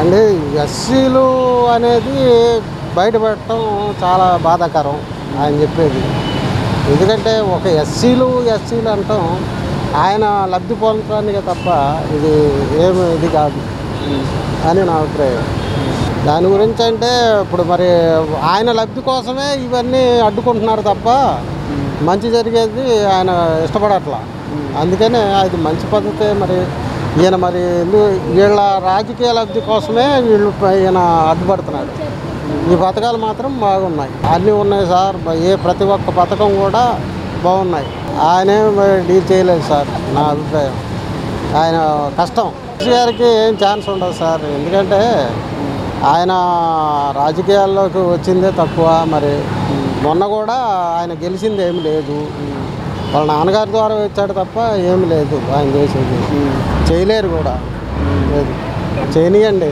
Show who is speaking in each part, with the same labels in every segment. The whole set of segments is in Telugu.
Speaker 1: అండి ఎస్సీలు అనేది బయటపెట్టడం చాలా బాధాకరం ఆయన చెప్పేది ఎందుకంటే ఒక ఎస్సీలు ఎస్సీలు అంటాం ఆయన లబ్ధి పొందటానికి తప్ప ఇది ఏమి ఇది కాదు అని నా అభిప్రాయం దాని గురించి అంటే ఇప్పుడు మరి ఆయన లబ్ధి కోసమే ఇవన్నీ అడ్డుకుంటున్నారు తప్ప మంచి జరిగేది ఆయన ఇష్టపడట్లా అందుకనే అది మంచి పద్ధతే మరి ఈయన మరి ఎందు- వీళ్ళ రాజకీయ లబ్ధి కోసమే వీళ్ళు ప- ఈయన అడ్డుపడుతున్నాడు ఈ పథకాలు మాత్రం బాగున్నాయి అన్నీ ఉన్నాయి సార్ ఏ ప్రతి ఒక్క పథకం కూడా బాగున్నాయి ఆయనే డీల్ చేయలేదు సార్ నా అభిప్రాయం ఆయన కష్టం కేసీ గారికి ఏం ఛాన్స్ ఉండదు సార్ ఎందుకంటే ఆయన రాజకీయాల్లోకి వచ్చిందే తక్కువ మరి మొన్న కూడా ఆయన గెలిచింది ఏమి లేదు వాళ్ళ నాన్నగారి ద్వారా వచ్చాడు తప్ప ఏమి లేదు ఆయన చేసేది చేయలేరు కూడా లేదు చేయనియండి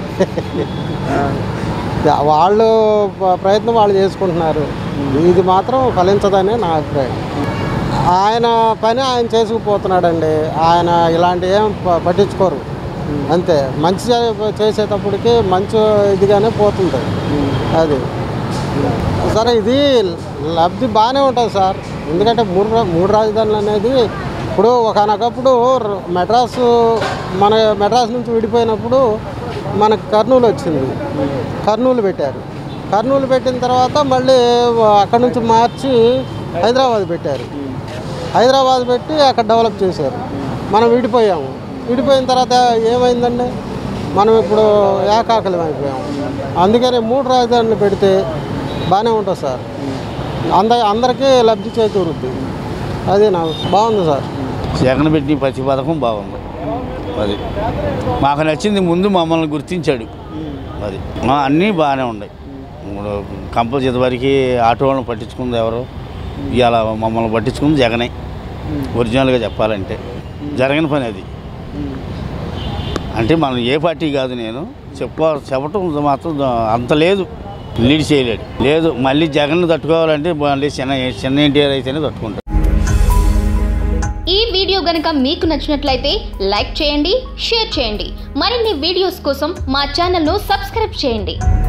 Speaker 1: వాళ్ళు ప- ప్రయత్నం వాళ్ళు చేసుకుంటున్నారు ఇది మాత్రం ఫలించదని నా అభిప్రాయం ఆయన పని ఆయన చేసుకుపోతున్నాడండి ఆయన ఇలాంటి ఏం ప- పట్టించుకోరు అంతే మంచి చే- చేసేటప్పటికి మంచి ఇదిగానే పోతుంది అది సరే ఇది లబ్ధి బాగానే ఉంటుంది సార్ ఎందుకంటే మూడు రా- మూడు రాజధానులు అనేది ఇప్పుడు ఒకనొకప్పుడు ర- మెడ్రాసు మన మెడ్రాస్ నుంచి విడిపోయినప్పుడు మనకు కర్నూలు వచ్చింది కర్నూలు పెట్టారు కర్నూలు పెట్టిన తర్వాత మళ్ళీ అక్కడ నుంచి మార్చి హైదరాబాద్ పెట్టారు హైదరాబాద్ పెట్టి అక్కడ డెవలప్ చేశారు మనం విడిపోయాము విడిపోయిన తర్వాత ఏమైందండి మనం ఇప్పుడు ఏకాకలం అయిపోయాము అందుకని మూడు రాజధానులు పెడితే బాగానే ఉంటుంది సార్ అంద అందరికీ లబ్ధి చేకూరుద్ది అది నా బాగుంది సార్
Speaker 2: జగన్ పెట్టిన ప్రతి పథకం బాగుంది అది మాకు నచ్చింది ముందు మమ్మల్ని గుర్తించాడు అది మా అన్నీ బాగానే ఉన్నాయి ఇప్పుడు కంపల్సరీ వరకు ఆటో వాళ్ళని పట్టించుకుంది ఎవరు ఇవాళ మమ్మల్ని పట్టించుకుంది జగనే ఒరిజినల్గా చెప్పాలంటే జరగని పని అది అంటే మనం ఏ పార్టీ కాదు నేను చెప్ప చెప్పటం మాత్రం అంత లేదు లీడ్ చేయలేడు లేదు మళ్ళీ జగన్ తట్టుకోవాలంటే మళ్ళీ చిన్న చిన్న ఎన్టీఆర్ అయితేనే తట్టుకుంటాడు
Speaker 3: ఈ వీడియో గనుక మీకు నచ్చినట్లయితే లైక్ చేయండి షేర్ చేయండి మరిన్ని వీడియోస్ కోసం మా ఛానల్ను సబ్స్క్రైబ్ చేయండి